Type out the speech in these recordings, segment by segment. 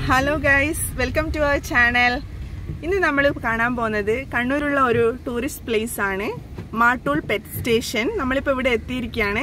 Hello guys welcome to our channel ഇന്ന് നമ്മൾ കാണാൻ പോകുന്നത് കണ്ണൂരുള്ള ഒരു ടൂറിസ്റ്റ് പ്ലേസ് ആണ് മാട്ടൂൾ പെറ്റ് സ്റ്റേഷൻ നമ്മളിപ്പോൾ ഇവിടെ എത്തിയിരിക്കുകയാണ്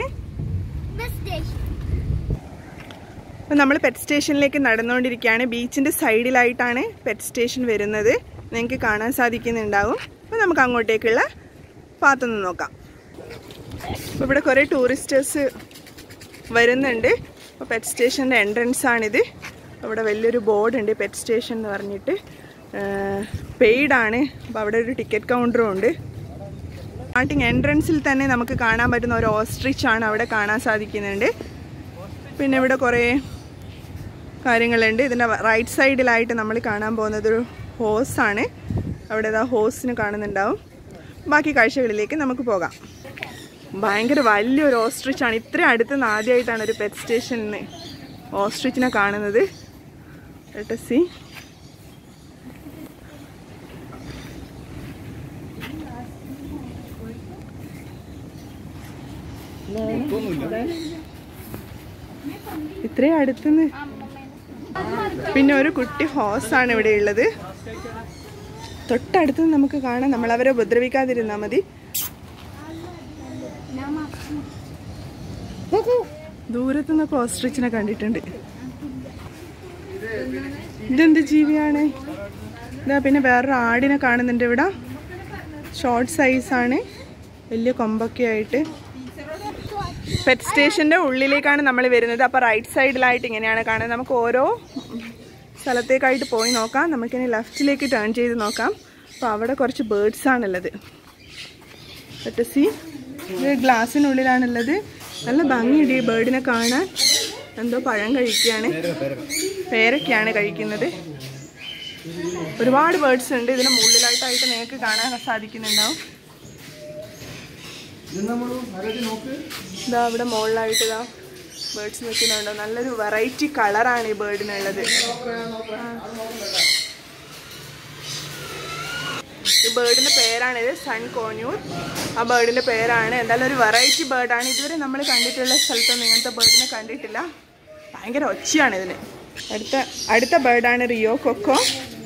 അപ്പം നമ്മൾ പെറ്റ് സ്റ്റേഷനിലേക്ക് നടന്നുകൊണ്ടിരിക്കുകയാണ് ബീച്ചിൻ്റെ സൈഡിലായിട്ടാണ് പെറ്റ് സ്റ്റേഷൻ വരുന്നത് നിങ്ങൾക്ക് കാണാൻ സാധിക്കുന്നുണ്ടാവും അപ്പോൾ നമുക്ക് അങ്ങോട്ടേക്കുള്ള പാത്തൊന്ന് നോക്കാം അപ്പോൾ ഇവിടെ കുറേ ടൂറിസ്റ്റേഴ്സ് വരുന്നുണ്ട് അപ്പോൾ പെറ്റ് സ്റ്റേഷൻ്റെ എൻട്രൻസ് ആണിത് അവിടെ വലിയൊരു ബോർഡ് ഉണ്ട് പെറ്റ് സ്റ്റേഷൻ എന്ന് പറഞ്ഞിട്ട് പെയ്ഡാണ് അപ്പോൾ അവിടെ ഒരു ടിക്കറ്റ് കൗണ്ടറും ഉണ്ട് സ്റ്റാർട്ടിങ് എൻട്രൻസിൽ തന്നെ നമുക്ക് കാണാൻ പറ്റുന്ന ഒരു ഓസ്ട്രിച്ച് ആണ് അവിടെ കാണാൻ സാധിക്കുന്നുണ്ട് പിന്നെ ഇവിടെ കുറേ കാര്യങ്ങളുണ്ട് ഇതിൻ്റെ റൈറ്റ് സൈഡിലായിട്ട് നമ്മൾ കാണാൻ പോകുന്നത് ഒരു ഹോസാണ് അവിടെ ആ ഹോസിന് കാണുന്നുണ്ടാവും ബാക്കി കാഴ്ചകളിലേക്ക് നമുക്ക് പോകാം ഭയങ്കര വലിയൊരു ഓസ്ട്രിച്ചാണ് ഇത്രയും അടുത്ത് നിന്ന് ആദ്യമായിട്ടാണ് ഒരു പെറ്റ് സ്റ്റേഷനിൽ ഓസ്ട്രിച്ചിനെ കാണുന്നത് സി ഇത്രയും അടുത്തുനിന്ന് പിന്നെ ഒരു കുട്ടി ഹോസാണ് ഇവിടെ ഉള്ളത് തൊട്ടടുത്ത് നമുക്ക് കാണാം നമ്മൾ അവരെ ഉപദ്രവിക്കാതിരുന്നാൽ മതി ദൂരത്തു നിന്നൊക്കെ ഓസ്ട്രിച്ചിനെ കണ്ടിട്ടുണ്ട് ഇതെന്ത് ജീവിയാണ് ഇതാ പിന്നെ വേറൊരു ആടിനെ കാണുന്നുണ്ട് ഇവിടെ ഷോർട്ട് സൈസാണ് വലിയ കൊമ്പൊക്കെ ആയിട്ട് പെറ്റ് സ്റ്റേഷൻ്റെ ഉള്ളിലേക്കാണ് നമ്മൾ വരുന്നത് അപ്പോൾ റൈറ്റ് സൈഡിലായിട്ട് ഇങ്ങനെയാണ് കാണുന്നത് നമുക്ക് ഓരോ സ്ഥലത്തേക്കായിട്ട് പോയി നോക്കാം നമുക്കിനി ലെഫ്റ്റിലേക്ക് ടേൺ ചെയ്ത് നോക്കാം അപ്പോൾ അവിടെ കുറച്ച് ബേർഡ്സ് ആണുള്ളത് സി ഇത് ഗ്ലാസ്സിനുള്ളിലാണുള്ളത് നല്ല ഭംഗിയുണ്ട് ഈ ബേർഡിനെ കാണാൻ എന്തോ പഴം കഴിക്കുകയാണ് പേരൊക്കെയാണ് കഴിക്കുന്നത് ഒരുപാട് ബേർഡ്സ് ഉണ്ട് ഇതിന് മുകളിലായിട്ടായിട്ട് നിങ്ങൾക്ക് കാണാൻ സാധിക്കുന്നുണ്ടാവും ഇതാ ഇവിടെ മുകളിലായിട്ട് ഇതാ ബേർഡ്സ് നിൽക്കുന്നുണ്ടോ നല്ലൊരു വെറൈറ്റി കളറാണ് ഈ ബേർഡിനുള്ളത് ഈ ബേർഡിന്റെ പേരാണിത് സൺ കോന്യൂർ ആ ബേർഡിന്റെ പേരാണ് എന്തായാലും ഒരു വെറൈറ്റി ബേർഡാണ് ഇതുവരെ നമ്മൾ കണ്ടിട്ടുള്ള സ്ഥലത്തൊന്നും ഇങ്ങനത്തെ ബേർഡിനെ കണ്ടിട്ടില്ല ഭയങ്കര ഒച്ചയാണ് ഇതിന് അടുത്ത അടുത്ത ബേർഡാണ് റിയോ കൊക്കോ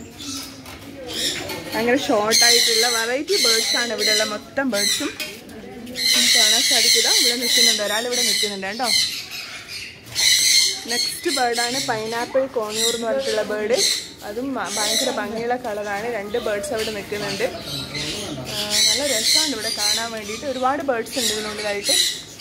ഭയങ്കര ഷോർട്ടായിട്ടുള്ള വെറൈറ്റി ബേർഡ്സ് ആണ് ഇവിടെയുള്ള മൊത്തം ബേർഡ്സും കാണാൻ സാധിക്കുക ഇവിടെ നിൽക്കുന്നുണ്ട് ഒരാൾ ഇവിടെ നിൽക്കുന്നുണ്ട് കേട്ടോ നെക്സ്റ്റ് ബേർഡാണ് പൈനാപ്പിൾ കോണിയൂർ എന്ന് പറഞ്ഞിട്ടുള്ള ബേർഡ് അതും ഭയങ്കര ഭംഗിയുള്ള കളറാണ് രണ്ട് ബേർഡ്സ് അവിടെ നിൽക്കുന്നുണ്ട് നല്ല രസമാണ് ഇവിടെ കാണാൻ വേണ്ടിയിട്ട് ഒരുപാട് ബേർഡ്സ് ഉണ്ട് ഇതിനുള്ളിലായിട്ട്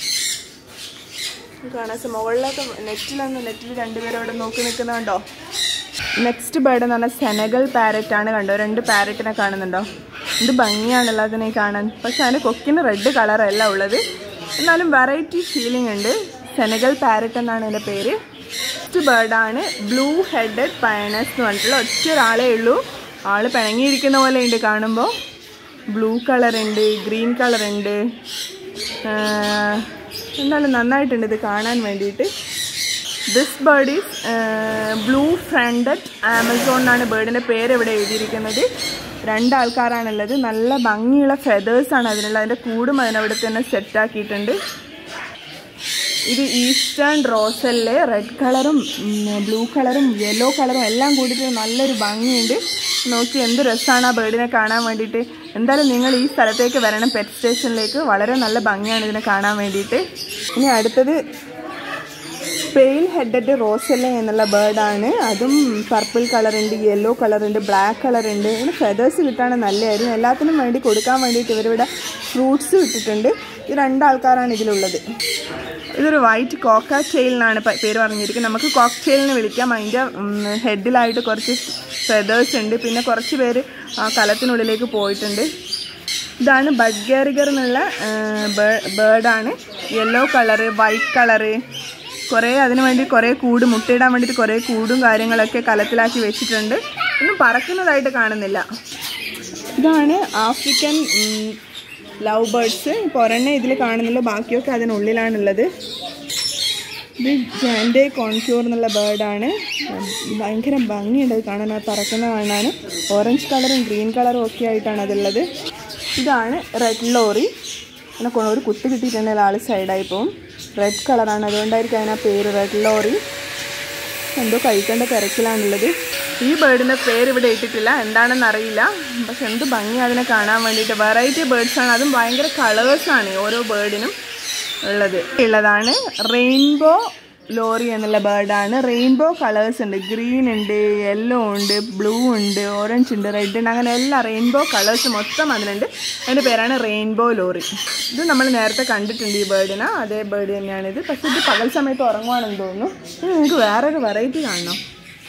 കാണാൻ മുകളിലൊക്കെ നെറ്റിലൊന്ന് നെറ്റിൽ രണ്ടുപേരും അവിടെ നോക്കി നിൽക്കുന്നുണ്ടോ നെക്സ്റ്റ് ബേർഡ് എന്ന് പറഞ്ഞാൽ സെനഗൽ പാരറ്റ് ആണ് കണ്ടോ രണ്ട് പാരറ്റിനെ കാണുന്നുണ്ടോ എന്ത് ഭംഗിയാണല്ലോ അതിനെ കാണാൻ പക്ഷെ അതിൻ്റെ കൊക്കിന് റെഡ് കളറല്ല ഉള്ളത് എന്നാലും വെറൈറ്റി ഫീലിംഗ് ഉണ്ട് സെനഗൽ പാരറ്റ് എന്നാണ് എൻ്റെ പേര് നെക്സ്റ്റ് ബേർഡാണ് ബ്ലൂ ഹെഡഡ് പയനസ് എന്ന് പറഞ്ഞിട്ടുള്ള ഒറ്റ ഒരാളേ ഉള്ളൂ ആൾ പിണങ്ങിയിരിക്കുന്ന പോലെ ഉണ്ട് കാണുമ്പോൾ ബ്ലൂ കളറുണ്ട് ഗ്രീൻ കളറുണ്ട് എന്നാലും നന്നായിട്ടുണ്ട് ഇത് കാണാൻ വേണ്ടിയിട്ട് this bird is blue fronted Amazon എന്നാണ് ബേർഡിൻ്റെ പേര് ഇവിടെ എഴുതിയിരിക്കുന്നത് രണ്ടാൾക്കാരാണുള്ളത് നല്ല ഭംഗിയുള്ള ഫെതേഴ്സാണ് അതിനുള്ള അതിൻ്റെ കൂടും അതിനവിടെ തന്നെ സെറ്റാക്കിയിട്ടുണ്ട് ഇത് ഈസ്റ്റേൺ റോസലിലെ റെഡ് കളറും ബ്ലൂ കളറും യെല്ലോ കളറും എല്ലാം കൂടിയിട്ട് നല്ലൊരു ഭംഗിയുണ്ട് നോക്കി എന്ത് രസമാണ് ആ ബേർഡിനെ കാണാൻ വേണ്ടിയിട്ട് എന്തായാലും നിങ്ങൾ ഈ സ്ഥലത്തേക്ക് വരണം പെറ്റ് സ്റ്റേഷനിലേക്ക് വളരെ നല്ല ഭംഗിയാണ് ഇതിനെ കാണാൻ വേണ്ടിയിട്ട് ഇനി അടുത്തത് പെയിൽ ഹെഡഡ് റോസെല്ല എന്നുള്ള ബേർഡാണ് അതും പർപ്പിൾ കളറുണ്ട് യെല്ലോ കളറുണ്ട് ബ്ലാക്ക് കളറുണ്ട് ഇങ്ങനെ ഫെതേഴ്സ് കിട്ടാണ് നല്ലതായിരുന്നു എല്ലാത്തിനും വേണ്ടി കൊടുക്കാൻ വേണ്ടിയിട്ട് ഇവരിവിടെ ഫ്രൂട്ട്സ് ഇട്ടിട്ടുണ്ട് ഇത് രണ്ടാൾക്കാരാണ് ഇതിലുള്ളത് ഇതൊരു വൈറ്റ് കോക്ക ചെയിൽ എന്നാണ് പേര് പറഞ്ഞിരിക്കുന്നത് നമുക്ക് കോക്ക് ചെയിലിന് വിളിക്കാം അതിൻ്റെ ഹെഡിലായിട്ട് കുറച്ച് ഫെതേഴ്സ് ഉണ്ട് പിന്നെ കുറച്ച് പേര് ആ കലത്തിനുള്ളിലേക്ക് പോയിട്ടുണ്ട് ഇതാണ് ബഡ്ഗേറിഗർ എന്നുള്ള ബേർഡാണ് യെല്ലോ കളറ് വൈറ്റ് കളറ് കുറേ അതിനു വേണ്ടി കുറേ കൂട് മുട്ടയിടാൻ വേണ്ടിയിട്ട് കുറേ കൂടും കാര്യങ്ങളൊക്കെ കലത്തിലാക്കി വെച്ചിട്ടുണ്ട് ഒന്നും പറക്കുന്നതായിട്ട് കാണുന്നില്ല ഇതാണ് ആഫ്രിക്കൻ ലവ് ബേർഡ്സ് ഇപ്പോൾ ഒരെണ്ണം ഇതിൽ കാണുന്നില്ല ബാക്കിയൊക്കെ അതിനുള്ളിലാണുള്ളത് ഇത് ജാൻഡേ കോൺക്യൂർ എന്നുള്ള ബേർഡാണ് ഭയങ്കര ഭംഗിയുണ്ട് അത് കാണാൻ അത് പറക്കുന്ന കാണാൻ ഓറഞ്ച് കളറും ഗ്രീൻ കളറും ഒക്കെ ആയിട്ടാണ് അതുള്ളത് ഇതാണ് റെഡ് ലോറി അങ്ങനെ ഒരു കുത്ത് കിട്ടിയിട്ടുണ്ടെങ്കിൽ ആൾ സൈഡായി പോകും റെഡ് കളറാണ് അതുകൊണ്ടായിരിക്കും അതിനാ പേര് റെഡ് ലോറി എന്തോ കഴിക്കേണ്ട തിരക്കിലാണുള്ളത് ഈ ബേർഡിൻ്റെ പേര് ഇവിടെ ഇട്ടിട്ടില്ല എന്താണെന്ന് അറിയില്ല പക്ഷെ എന്ത് ഭംഗി അതിനെ കാണാൻ വേണ്ടിയിട്ട് വെറൈറ്റി ബേർഡ്സാണ് അതും ഭയങ്കര കളേഴ്സാണ് ഓരോ ബേർഡിനും ഉള്ളത് ഉള്ളതാണ് റെയിൻബോ ലോറി എന്നുള്ള ബേർഡാണ് റെയിൻബോ കളേഴ്സ് ഉണ്ട് ഗ്രീൻ ഉണ്ട് യെല്ലോ ഉണ്ട് ബ്ലൂ ഉണ്ട് ഓറഞ്ച് ഉണ്ട് റെഡ് ഉണ്ട് അങ്ങനെ എല്ലാ റെയിൻബോ കളേഴ്സ് മൊത്തം അതിലുണ്ട് അതിൻ്റെ പേരാണ് റെയിൻബോ ലോറി ഇത് നമ്മൾ നേരത്തെ കണ്ടിട്ടുണ്ട് ഈ ബേർഡിനെ അതേ ബേർഡ് തന്നെയാണിത് പക്ഷേ ഇത് പകൽ സമയത്ത് ഉറങ്ങുവാണെന്ന് തോന്നുന്നു ഇനി നിങ്ങൾക്ക് വേറൊരു വെറൈറ്റി കാണണം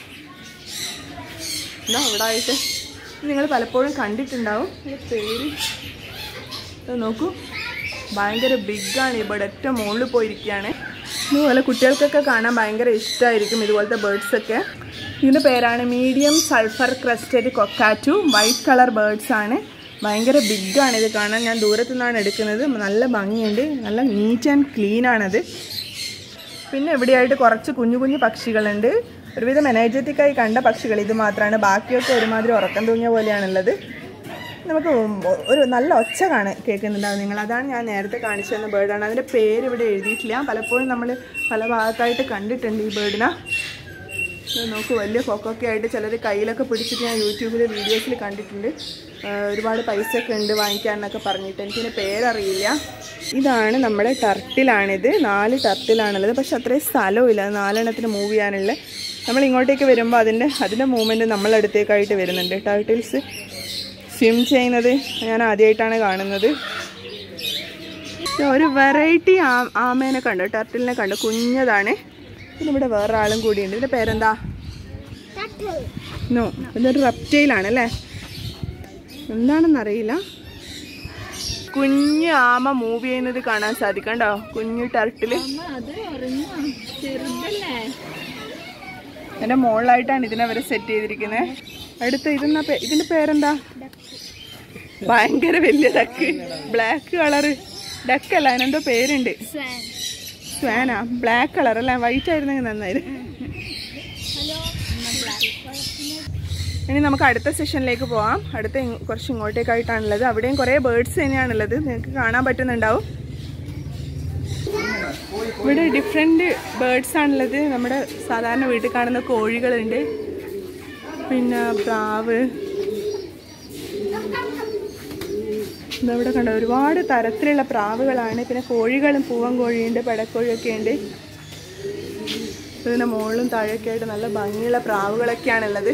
എന്താ അവിടെ ആയിട്ട് നിങ്ങൾ പലപ്പോഴും കണ്ടിട്ടുണ്ടാവും ഇതിന്റെ പേര് ഇത് നോക്കൂ ഭയങ്കര ബിഗാണ് ഈ ബേർഡ് ഏറ്റവും മുകളിൽ പോയിരിക്കുകയാണ് ഇതുപോലെ കുട്ടികൾക്കൊക്കെ കാണാൻ ഭയങ്കര ഇഷ്ടമായിരിക്കും ഇതുപോലത്തെ ബേർഡ്സ് ഒക്കെ ഇതിൻ്റെ പേരാണ് medium sulphur crested cockatoo white colour birds ആണ് ഭയങ്കര ബിഗാണ് ഇത് കാണാൻ ഞാൻ ദൂരത്തു നിന്നാണ് എടുക്കുന്നത് നല്ല ഭംഗിയുണ്ട് നല്ല നീറ്റ് ആൻഡ് ക്ലീൻ ആണത് പിന്നെ ഇവിടെയായിട്ട് കുറച്ച് കുഞ്ഞു കുഞ്ഞു പക്ഷികളുണ്ട് ഒരുവിധം എനർജറ്റിക് ആയി കണ്ട പക്ഷികൾ ഇത് മാത്രമാണ് ബാക്കിയൊക്കെ ഒരുമാതിരി ഉറക്കം തൂങ്ങിയ പോലെയാണുള്ളത് നമുക്ക് ഒരു നല്ല ഒച്ച കാണാൻ കേൾക്കുന്നുണ്ടാവും നിങ്ങൾ അതാണ് ഞാൻ നേരത്തെ കാണിച്ചു തന്ന ബേർഡാണ് അതിൻ്റെ പേര് ഇവിടെ എഴുതിയിട്ടില്ല പലപ്പോഴും നമ്മൾ പല ഭാഗത്തായിട്ട് കണ്ടിട്ടുണ്ട് ഈ ബേർഡിനെ ഇത് നോക്ക് വലിയ കൊക്കൊക്കെ ആയിട്ട് ചിലർ കയ്യിലൊക്കെ പിടിച്ചിട്ട് ഞാൻ യൂട്യൂബിൽ വീഡിയോസിൽ കണ്ടിട്ടുണ്ട് ആ, ഒരുപാട് പൈസ ഒക്കെ ഉണ്ട് വാങ്ങിക്കാനൊക്കെ പറഞ്ഞിട്ട് എനിക്കിതിൻ്റെ പേരറിയില്ല ഇതാണ് നമ്മുടെ ടർട്ടിലാണിത് നാല് ടർട്ടിലാണുള്ളത് പക്ഷെ അത്രയും സ്ഥലവുമില്ല അത് നാലെണ്ണത്തിന് മൂവ് ചെയ്യാനുള്ള നമ്മൾ ഇങ്ങോട്ടേക്ക് വരുമ്പോൾ അതിൻ്റെ അതിൻ്റെ മൂവ്മെൻറ്റ് നമ്മളടുത്തേക്കായിട്ട് വരുന്നുണ്ട് ടർട്ടിൽസ് സ്വിം ചെയ്യുന്നത് ഞാൻ ആദ്യമായിട്ടാണ് കാണുന്നത് ഒരു വെറൈറ്റി ആ ആമേനെ കണ്ടു ടർട്ടിലിനെ കണ്ടു കുഞ്ഞതാണ് പിന്നെ ഇവിടെ വേറെ ആളും കൂടിയുണ്ട് ഇതിൻ്റെ പേരെന്താ നോ ഇതൊരു റെപ്റ്റൈലാണ് അല്ലേ എന്താണെന്നറിയില്ല കുഞ്ഞ് ആമ മൂവ് ചെയ്യുന്നത് കാണാൻ സാധിക്കണ്ടോ കുഞ്ഞു ടർട്ടില് അത് ഉറങ്ങാ ചെറുതല്ലേ എൻ്റെ മുകളിലായിട്ടാണ് ഇതിനെ അവരെ സെറ്റ് ചെയ്തിരിക്കുന്നത് അടുത്ത ഇതെന്നാ പേ- ഇതിന്റെ പേരെന്താ ഭയങ്കര വലിയ ഡക്ക് ബ്ലാക്ക് കളറ് ഡക്കല്ല അതിനെന്തോ പേരുണ്ട് സ്വാൻ സ്വാനാ ബ്ലാക്ക് കളർ അല്ല വൈറ്റ് ആയിരുന്നെങ്കിൽ നന്നായിരുന്നു ഇനി നമുക്ക് അടുത്ത സെഷനിലേക്ക് പോവാം അടുത്ത ഇങ് കുറച്ച് ഇങ്ങോട്ടേക്കായിട്ടാണുള്ളത് അവിടെയും കുറേ ബേർഡ്സ് തന്നെയാണുള്ളത് നിങ്ങൾക്ക് കാണാൻ പറ്റുന്നുണ്ടാവും ഇവിടെ ഡിഫറെൻറ്റ് ബേർഡ്സ് ആണുള്ളത് നമ്മുടെ സാധാരണ വീട്ടിൽ കാണുന്ന കോഴികളുണ്ട് പിന്നെ പ്രാവ് ഇതവിടെ കണ്ടോ ഒരുപാട് തരത്തിലുള്ള പ്രാവുകളാണ് പിന്നെ കോഴികളും പൂവൻ കോഴിയുണ്ട് പെടക്കോഴിയൊക്കെ ഉണ്ട് ഇതിൻ്റെ മുകളിലും താഴെയൊക്കെ ആയിട്ട് നല്ല ഭംഗിയുള്ള പ്രാവുകളൊക്കെയാണുള്ളത്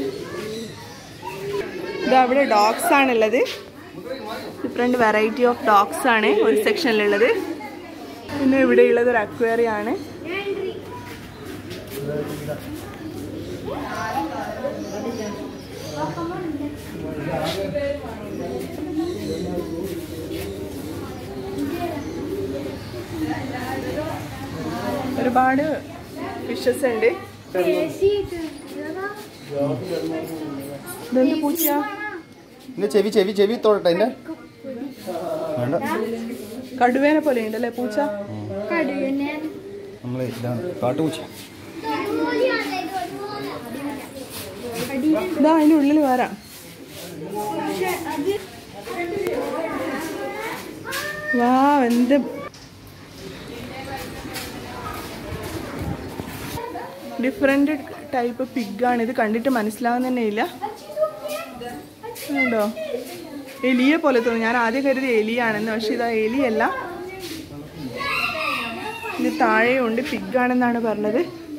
ഇത് അവിടെ ഡോഗ്സ് ആണുള്ളത് ഡിഫറെൻറ്റ് വെറൈറ്റി ഓഫ് ഡോഗ്സ് ആണ് ഒരു സെക്ഷനിലുള്ളത് പിന്നെ ഇവിടെയുള്ളത് ഒരു അക്വേറിയം ആണ് ഒരുപാട് ഫിഷസ് ഉണ്ട് ഇതെന്ത് പൂച്ചയാ ഇതിന്റെ ചെവി ചെവി ചെവി തൊടട്ടെ അതിന്റെ വേണ്ട കടുവേനെ പോലെ ഉണ്ടല്ലേ പൂച്ച നമ്മൾ ഇതാണ് കാട്ടുപൂച്ച ഇതാ അതിൻ്റെ ഉള്ളിൽ വരാം വാ എന്ത് ഡിഫറെൻ്റ് ടൈപ്പ് പിഗാണ് ഇത് കണ്ടിട്ട് മനസ്സിലാവുന്ന തന്നെ ഇല്ല ഉണ്ടോ എലിയെ പോലെ തോന്നുന്നു ഞാൻ ആദ്യം കരുതി എലിയാണെന്ന് പക്ഷെ ഇതാ എലിയല്ല ഇത് താഴെയുണ്ട് പിഗാണെന്നാണ് പറഞ്ഞത്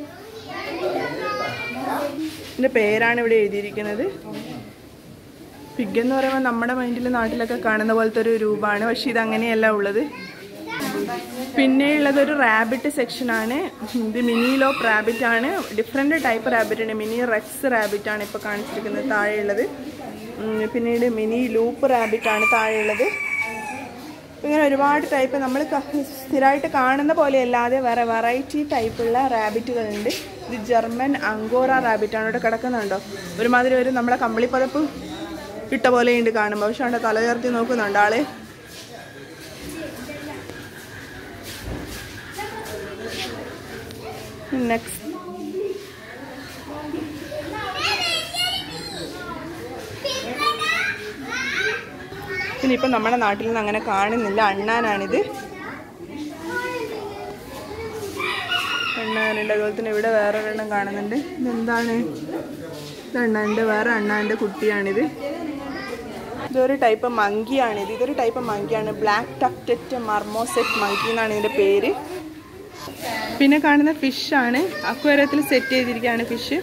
ഇതിൻ്റെ പേരാണ് ഇവിടെ എഴുതിയിരിക്കുന്നത് പിഗ് എന്ന് പറയുമ്പോൾ നമ്മുടെ മൈൻഡിൽ നാട്ടിലൊക്കെ കാണുന്ന പോലത്തെ ഒരു രൂപമാണ് പക്ഷെ ഇത് അങ്ങനെയല്ല ഉള്ളത് പിന്നെ ഉള്ളത് ഒരു റാബിറ്റ് സെക്ഷനാണ് ഇത് മിനി ലോപ്പ് റാബിറ്റ് ആണ് ഡിഫറെൻറ്റ് ടൈപ്പ് റാബിറ്റ് ഉണ്ട് മിനി റെക്സ് റാബിറ്റ് ആണ് ഇപ്പോൾ കാണിച്ചിരിക്കുന്നത് താഴെയുള്ളത് ഉം, പിന്നീട് മിനി ലൂപ്പ് റാബിറ്റ് ആണ് താഴെയുള്ളത് ഇങ്ങനെ ഒരുപാട് ടൈപ്പ് നമ്മൾ സ്ഥിരമായിട്ട് കാണുന്ന പോലെ അല്ലാതെ വേറെ വെറൈറ്റി ടൈപ്പുള്ള റാബിറ്റുകളുണ്ട് ഇത് ജർമ്മൻ അങ്കോറ റാബിറ്റാണ് ഇവിടെ കിടക്കുന്നുണ്ടോ ഒരുമാതിരി ഒരു നമ്മളെ കമ്പിളിപ്പതപ്പ് ഇട്ട പോലെയുണ്ട് കാണുമ്പോൾ പക്ഷെ അവിടെ തല ഉയർത്തി നോക്കുന്നുണ്ട് ആള് നെക്സ്റ്റ് പിന്നെ ഇപ്പം നമ്മുടെ നാട്ടിൽ നിന്ന് അങ്ങനെ കാണുന്നില്ല അണ്ണാനാണിത് കാണാനുണ്ട് അതുപോലെ തന്നെ ഇവിടെ വേറെ ഒരെണ്ണം കാണുന്നുണ്ട് ഇതെന്താണ് ഇത് അണ്ണാൻ്റെ വേറെ അണ്ണാൻ്റെ കുട്ടിയാണിത് ഇതൊരു ടൈപ്പ് മങ്കിയാണിത് ഇതൊരു ടൈപ്പ് മങ്കിയാണ് ബ്ലാക്ക് ടക്റ്ററ്റ് മർമോസെറ്റ് മങ്കി എന്നാണ് ഇതിൻ്റെ പേര് പിന്നെ കാണുന്ന ഫിഷാണ് അക്വേറിയത്തിൽ സെറ്റ് ചെയ്തിരിക്കുകയാണ് ഫിഷ്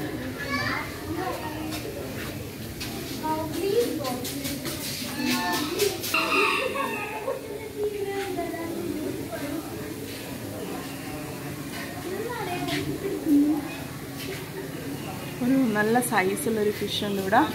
ഒരു നല്ല സൈസുള്ള ഒരു ഫിഷ് ഉണ്ട് ഇവിടെ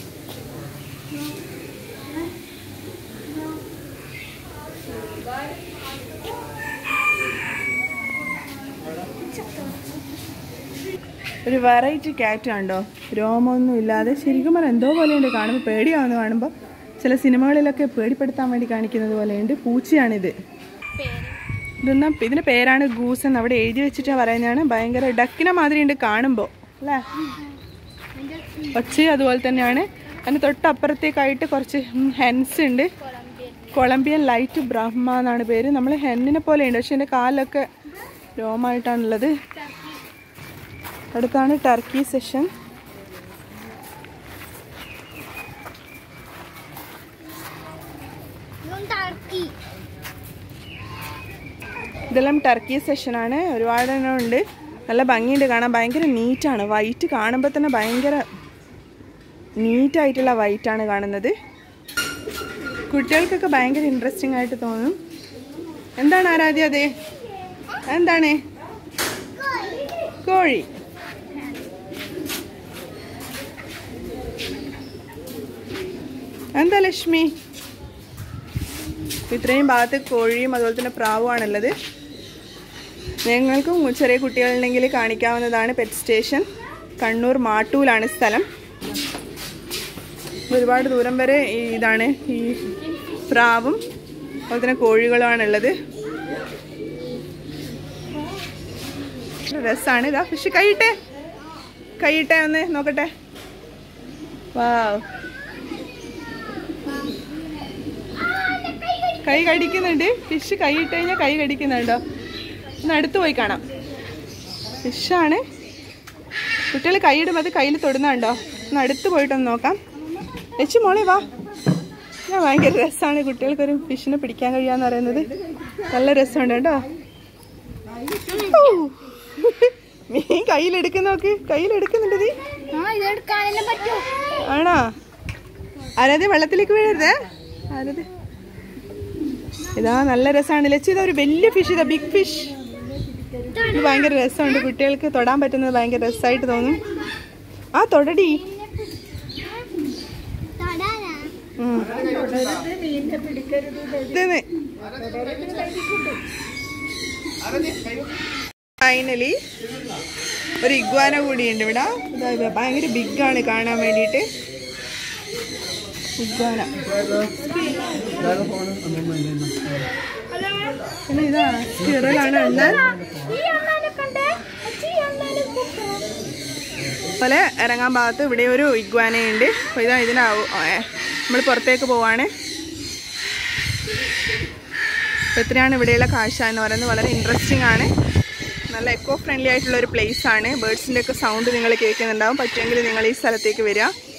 ഒരു വെറൈറ്റി ക്യാറ്റ് കണ്ടോ രോമമൊന്നും ഇല്ലാതെ ശരിക്കും പറഞ്ഞാൽ എന്തോ പോലെയുണ്ട് കാണുമ്പോൾ പേടിയാവുന്ന കാണുമ്പോൾ ചില സിനിമകളിലൊക്കെ പേടിപ്പെടുത്താൻ വേണ്ടി കാണിക്കുന്നത് പോലെയുണ്ട് പൂച്ചയാണിത് ഇതൊന്നും ഇതിൻ്റെ പേരാണ് ഗൂസ് എന്ന് അവിടെ എഴുതി വെച്ചിട്ട് പറയുന്നതാണ് ഭയങ്കര ഡക്കിനെ മാതിരി ഉണ്ട് കാണുമ്പോൾ അല്ലേ ഒച്ചയും അതുപോലെ തന്നെയാണ് അതിന് തൊട്ടപ്പുറത്തേക്കായിട്ട് കുറച്ച് ഹെൻസ് ഉണ്ട് കൊളംബിയൻ ലൈറ്റ് ബ്രഹ്മ എന്നാണ് പേര് നമ്മൾ ഹെന്നിനെ പോലെ ഉണ്ട് പക്ഷെ എൻ്റെ കാലൊക്കെ രോമായിട്ടാണുള്ളത് അടുത്താണ് ടർക്കി സെഷൻ ഇതെല്ലാം ടർക്കി സെഷനാണ് ഒരുപാട് എണ്ണം ഉണ്ട് നല്ല ഭംഗിയുണ്ട് കാണാൻ ഭയങ്കര നീറ്റാണ് വൈറ്റ് കാണുമ്പോൾ തന്നെ ഭയങ്കര നീറ്റായിട്ടുള്ള വൈറ്റാണ് കാണുന്നത് കുട്ടികൾക്കൊക്കെ ഭയങ്കര ഇൻട്രസ്റ്റിംഗ് ആയിട്ട് തോന്നും എന്താണ് ആരാധ്യ അതെ എന്താണ് കോഴി എന്താ ലക്ഷ്മി ഇത്രയും ഭാഗത്ത് കോഴിയും അതുപോലെ തന്നെ പ്രാവുമാണുള്ളത് നിങ്ങൾക്കും ചെറിയ കുട്ടികളുണ്ടെങ്കിൽ കാണിക്കാവുന്നതാണ് പെറ്റ് സ്റ്റേഷൻ കണ്ണൂർ മാട്ടൂലാണ് സ്ഥലം ഒരുപാട് ദൂരം വരെ ഈ ഇതാണ് ഈ പ്രാവും അതുപോലെ തന്നെ കോഴികളുമാണുള്ളത് രസമാണ് ഇതാ ഫിഷ് കൈയിട്ടെ കൈയിട്ടെ ഒന്ന് നോക്കട്ടെ വാവ് കൈ കടിക്കുന്നുണ്ട് ഫിഷ് കൈയിട്ട് കഴിഞ്ഞാൽ കൈ കടിക്കുന്നുണ്ടോ ഒന്ന് അടുത്ത് പോയി കാണാം ഫിഷാണ് കുട്ടികൾ കൈയിടുമ്പോൾ അത് കയ്യിൽ തൊടുന്നുണ്ടോ ഒന്ന് അടുത്ത് പോയിട്ടൊന്ന് നോക്കാം ലച്ചു മോളെ വാ ഞാൻ ഭയങ്കര രസമാണ് കുട്ടികൾക്കൊരു ഫിഷിനെ പിടിക്കാൻ കഴിയാന്ന് പറയുന്നത് നല്ല രസമുണ്ട് കേട്ടോ ഔ. മീൻ കയ്യിലെടുക്കുന്ന നോക്ക് കയ്യിലെടുക്കുന്നുണ്ട് നീ ആണോ ആരാതെ വെള്ളത്തിലേക്ക് വീഴരുതേ ആരത് ഇതാ നല്ല രസമാണ് ലച്ചു ഇതാ ഒരു വലിയ ഫിഷ് ഇതാ ബിഗ് ഫിഷ് ഇത് ഭയങ്കര രസമുണ്ട് കുട്ടികൾക്ക് തൊടാൻ പറ്റുന്നത് ഭയങ്കര രസമായിട്ട് തോന്നും ആ തൊടടി ഉം. ഇതെന്ന്. ഫൈനലി ഒരു ഇഗ്വാന കൂടിയുണ്ട് ഇവിടെ ഇതാ ഇത് ഭയങ്കര ബിഗ് ആണ് കാണാൻ വേണ്ടിയിട്ട് ഇഗ്വാന പിന്നെ ഇതാ സ്കിറലാണ് എണ്ണാൻ പോലെ ഇറങ്ങാൻ ഭാഗത്ത് ഇവിടെ ഒരു ഇഗ്വാനയുണ്ട് അപ്പോൾ ഇതാ ഇതിനാവും നമ്മൾ പുറത്തേക്ക് പോവാണ് അപ്പോൾ എത്രയാണ് ഇവിടെയുള്ള കാഴ്ച എന്ന് പറയുന്നത് വളരെ ഇൻട്രസ്റ്റിംഗ് ആണ് നല്ല എക്കോ ഫ്രണ്ട്ലി ആയിട്ടുള്ള ഒരു പ്ലേസ് ആണ് ബേർഡ്സിൻ്റെ ഒക്കെ സൗണ്ട് നിങ്ങൾ കേൾക്കുന്നുണ്ടാവും പറ്റുമെങ്കിൽ നിങ്ങൾ ഈ സ്ഥലത്തേക്ക് വരിക